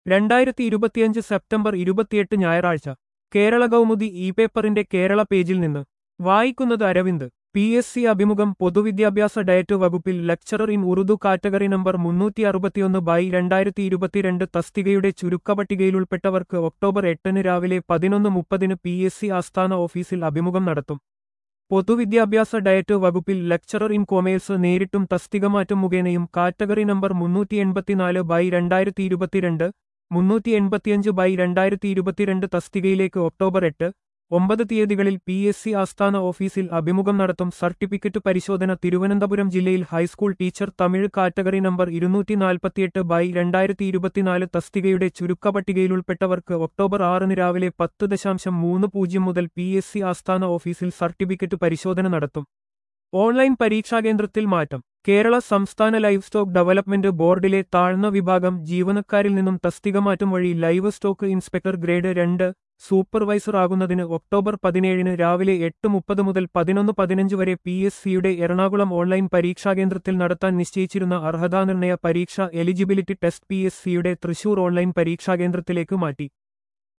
രണ്ടായിരത്തി ഇരുപത്തിയഞ്ച് സെപ്റ്റംബർ ഇരുപത്തിയെട്ട് ഞായറാഴ്ച കേരള കൗമുദി ഇ പേപ്പറിന്റെ കേരള പേജിൽ നിന്ന് വായിക്കുന്നത് അരവിന്ദ് പി എസ് സി അഭിമുഖം പൊതുവിദ്യാഭ്യാസ ഡയറ്റ് വകുപ്പിൽ lecturer in Urdu category number മുന്നൂറ്റി അറുപത്തിയൊന്ന് ബൈ രണ്ടായിരത്തി ഇരുപത്തിരണ്ട് തസ്തികയുടെ ചുരുക്കപട്ടികയിലുൾപ്പെട്ടവർക്ക് ഒക്ടോബർ എട്ടിന് രാവിലെ പതിനൊന്ന് മുപ്പതിന് പി എസ് സി ആസ്ഥാന ഓഫീസിൽ അഭിമുഖം നടത്തും പൊതുവിദ്യാഭ്യാസ ഡയറ്റ് വകുപ്പിൽ ലെക്ചറർ ഇൻ കൊമേഴ്സ് നേരിട്ടും തസ്തികമാറ്റം മുഖേനയും കാറ്റഗറി നമ്പർ മുന്നൂറ്റി എൺപത്തിനാല് ബൈ രണ്ടായിരത്തി ഇരുപത്തിരണ്ട് മുന്നൂറ്റി എൺപത്തിയഞ്ച് ബൈ രണ്ടായിരത്തി ഇരുപത്തിരണ്ട് തസ്തികയിലേക്ക് ഒക്ടോബർ എട്ട് ഒമ്പത് തീയതികളിൽ പി എസ് സി ആസ്ഥാന ഓഫീസിൽ അഭിമുഖം നടത്തും സർട്ടിഫിക്കറ്റ് പരിശോധന തിരുവനന്തപുരം ജില്ലയിൽ high school teacher Tamil category number ഇരുന്നൂറ്റി നാൽപ്പത്തിയെട്ട് ബൈ രണ്ടായിരത്തി ഇരുപത്തിനാല് തസ്തികയുടെ ചുരുക്കപട്ടികയിലുൾപ്പെട്ടവർക്ക് ഒക്ടോബർ ആറിന് രാവിലെ പത്ത് ദശാംശം മൂന്ന് പൂജ്യം മുതൽ പി എസ് സി ആസ്ഥാന ഓഫീസിൽ സർട്ടിഫിക്കറ്റ് പരിശോധന നടത്തും ഓൺലൈൻ പരീക്ഷാകേന്ദ്രത്തിൽ മാറ്റം കേരള സംസ്ഥാന ലൈവ് സ്റ്റോക്ക് ഡെവലപ്മെന്റ് ബോർഡിലെ താഴ്ന്ന വിഭാഗം ജീവനക്കാരിൽ നിന്നും തസ്തികമാറ്റം വഴി ലൈവ് സ്റ്റോക്ക് ഇൻസ്പെക്ടർ ഗ്രേഡ് രണ്ട് സൂപ്പർവൈസർ ആകുന്നതിന് ഒക്ടോബർ പതിനേഴിന് രാവിലെ എട്ട് മുപ്പത് മുതൽ പതിനൊന്ന് പതിനഞ്ച് വരെ പി എസ് സിയുടെ എറണാകുളം ഓൺലൈൻ പരീക്ഷാകേന്ദ്രത്തിൽ നടത്താൻ നിശ്ചയിച്ചിരുന്ന അർഹതാനിർണയ പരീക്ഷ എലിജിബിലിറ്റി ടെസ്റ്റ് പി എസ് സിയുടെ തൃശൂർ ഓൺലൈൻ പരീക്ഷാകേന്ദ്രത്തിലേക്ക് മാറ്റി